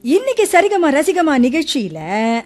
இன்னைக்கு சரிகமா ரசிகமா நிகழ்ச்சியில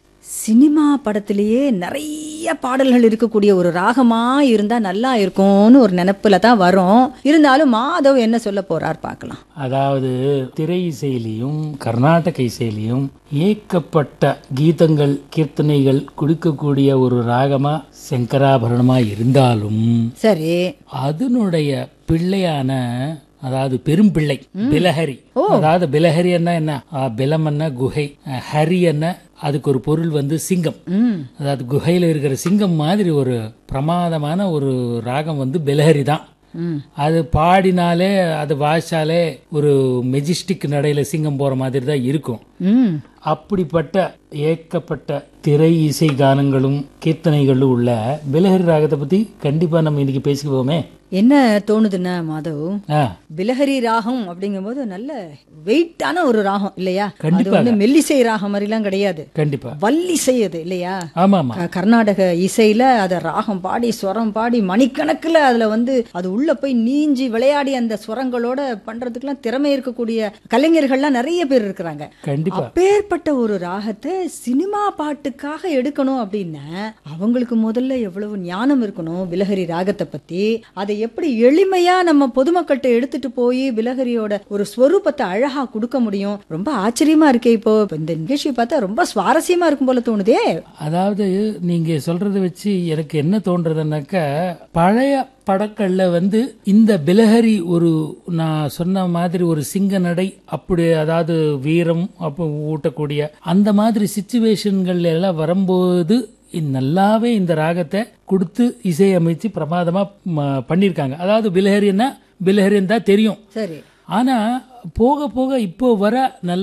சினிமா படத்திலேயே நிறைய பாடல்கள் இருக்கக்கூடிய ஒரு ராகமா இருந்தா நல்லா இருக்கும்னு ஒரு நினைப்புல தான் வரும் இருந்தாலும் மாதவ் என்ன சொல்ல போறார் பார்க்கலாம் அதாவது திரை இசையிலையும் கர்நாடக இசையிலையும் ஏக்கப்பட்ட கீதங்கள் கீர்த்தனைகள் கொடுக்கக்கூடிய ஒரு ராகமா சங்கராபரணமா இருந்தாலும் சரி அதனுடைய பிள்ளையான அதாவது பெரும் பிள்ளை பிலஹரி அதாவது பிலஹரி என்ன என்ன ஆ, பிலம் என்ன குகை அ, ஹரி என்ன அதுக்கு ஒரு பொருள் வந்து சிங்கம் ம் அதாவது குகையில இருக்கிற சிங்கம் மாதிரி ஒரு பிரமாதமான ஒரு ராகம் வந்து பிலஹரி தான் ம் அது பாடினாலே அது வாய்ச்சாலே ஒரு மெஜிஸ்டிக் நடையில சிங்கம் போற மாதிரி தான் இருக்கும் ம் அப்படிப்பட்ட ஏக்கப்பட்ட திரை இசை கானங்களும் கீர்த்தனைகளும் உள்ள பிலஹரி ராகத்தை பத்தி கண்டிப்பா நம்ம இன்னைக்கு பேசிக்குவோமே என்ன தோணுதுன்னா மாதவ் ஆ பிலஹரி ராகம் அப்படிங்கும்போது நல்ல வெயிட்டான ஒரு ராகம் இல்லையா அது கண்டிப்பாக. வந்து மெல்லிசை ராகம் மாதிரிலாம் கிடையாது கண்டிப்பா வல்லிசை அது இல்லையா ஆமா ஆமா க- கர்நாடக இசையில அத ராகம் பாடி ஸ்வரம் பாடி மணிக்கணக்குல அதுல வந்து அது உள்ள போய் நீஞ்சி விளையாடி அந்த ஸ்வரங்களோட பண்றதுக்கெல்லாம் திறமை இருக்கக்கூடிய கலைஞர்கள்லாம் நிறைய பேர் இருக்கிறாங்க கண்டிப்பா அப்பேற்பட்ட ஒரு ராகத்தை சினிமா பாட்டுக்காக எடுக்கணும் அப்படின்னா அவங்களுக்கு முதல்ல எவ்வளவு ஞானம் இருக்கணும் பிலஹரி ராகத்தை பத்தி அதை எப்படி எளிமையா நம்ம பொதுமக்கள்கிட்ட எடுத்துட்டு போய் பிலஹரியோட ஒரு ஸ்வரூபத்தை அழகா கொடுக்க முடியும் ரொம்ப ஆச்சரியமா இருக்கே இப்போ இப்ப இந்த நிகழ்ச்சி பார்த்தா ரொம்ப சுவாரஸ்யமா இருக்கும் போல தோணுதே அதாவது நீங்க சொல்றத வச்சு எனக்கு என்ன தோன்றதுன்னாக்கா பழைய படங்கள்ல வந்து இந்த பிலஹரி ஒரு நான் சொன்ன மாதிரி ஒரு சிங்க நடை அப்படி அதாவது வீரம் அப்போ ஊட்டக்கூடிய அந்த மாதிரி சுச்சுவேஷன்கள் எல்லாம் வரும்போது இந்த நல்லாவே இந்த ராகத்தை கொடுத்து இசையமைச்சு பிரமாதமா ம- பண்ணியிருக்காங்க அதாவது பிலஹரின்னா பிலஹரின்னு தான் தெரியும் சரி ஆனா போக போக இப்போ வர நல்ல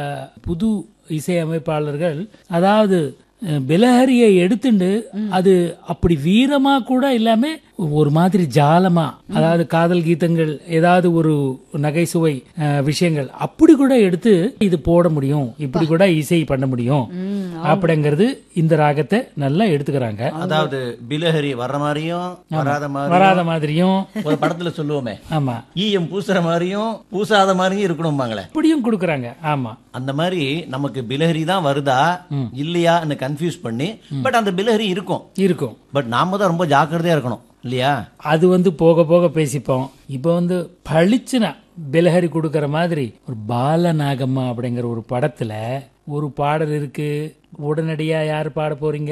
புது இசையமைப்பாளர்கள் அதாவது அஹ், பிலஹரியை எடுத்துண்டு அது அப்படி வீரமா கூட இல்லாம ஒரு மாதிரி ஜாலமா அதாவது காதல் கீதங்கள் ஏதாவது ஒரு நகைசுவை அஹ், விஷயங்கள் அப்படி கூட எடுத்து இது போட முடியும் இப்படி கூட இசை பண்ண முடியும் அப்படிங்கிறது இந்த ராகத்தை நல்லா எடுத்துக்கிறாங்க அதாவது பிலஹரி வர்ற மாதிரியும் வராத மாதிரி வராத மாதிரியும் ஒரு படத்துல சொல்லுவோமே ஆமா ஈயம் பூசுற மாதிரியும் பூசாத மாதிரியும் இருக்கணும்பாங்களே அப்படியும் கொடுக்கறாங்க ஆமா அந்த மாதிரி நமக்கு பிலஹரி தான் வருதா இல்லையான்னு கன்ஃபியூஸ் பண்ணி பட் அந்த பிலஹரி இருக்கும் இருக்கும் பட் நாம தான் ரொம்ப ஜாக்கிரதையா இருக்கணும் இல்லையா அது வந்து போக போக பேசிப்போம் இப்போ வந்து பளிச்சுனா பிலஹரி கொடுக்கற மாதிரி ஒரு பாலநாகம்மா அப்படிங்கிற ஒரு படத்துல ஒரு பாடல் இருக்கு உடனடியா யார் பாட போறீங்க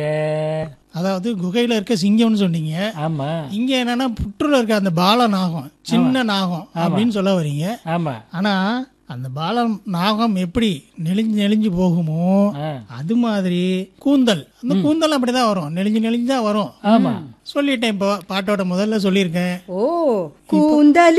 அதாவது குகையில இருக்க சிங்கம்னு சொன்னீங்க ஆமா இங்க என்னன்னா புற்றுல இருக்க அந்த பால நாகம் சின்ன நாகம் அப்படின்னு சொல்ல வர்றீங்க ஆமா ஆனா அந்த பால நாகம் எப்படி நெளிஞ்சு நெளிஞ்சு போகுமோ ஆ. அது மாதிரி கூந்தல் அந்த கூந்தல் அப்படிதான் வரும் நெளிஞ்சு நெளிஞ்சு தான் வரும் ஆமா சொல்லிட்டேன் இப்போ பாட்டோட முதல்ல சொல்லியிருக்கேன் ஓ கூந்தல்